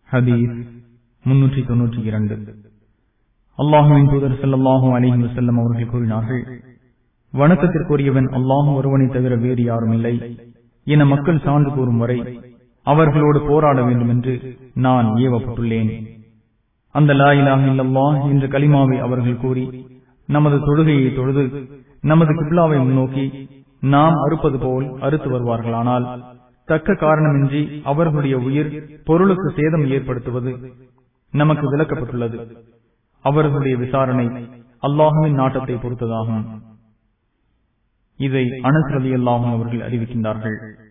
ஹதீஸ் முன்னூற்றி தொன்னூற்றி இரண்டு அல்லாஹுவின் தூதர் செல்லல்லாஹும் அலிஹி வசல்லம் அவர்கள் கூறினார்கள் வணக்கத்திற்குரியவன் அல்லாஹும் ஒருவனை தவிர வேறு யாரும் இல்லை என மக்கள் சான்று கூறும் வரை அவர்களோடு போராட வேண்டும் என்று நான் ஏவப்பட்டுள்ளேன் அந்த லா இலாஹ இல்லல்லா என்ற கலிமாவை அவர்கள் கூறி நமது தொழுகையை தொழுது நமது கிப்லாவை முன்னோக்கி நாம் அறுப்பது போல் அறுத்து வருவார்களானால் தக்க காரணமின்றி அவர்களுடைய உயிர் பொருளுக்கு சேதம் ஏற்படுத்துவது நமக்கு விளக்கப்பட்டுள்ளது அவர்களுடைய விசாரணை அல்லாஹுவின் நாட்டத்தை பொறுத்ததாகும் இதை அனஸ் ரலி அல்லாஹும் அவர்கள் அறிவிக்கின்றார்கள்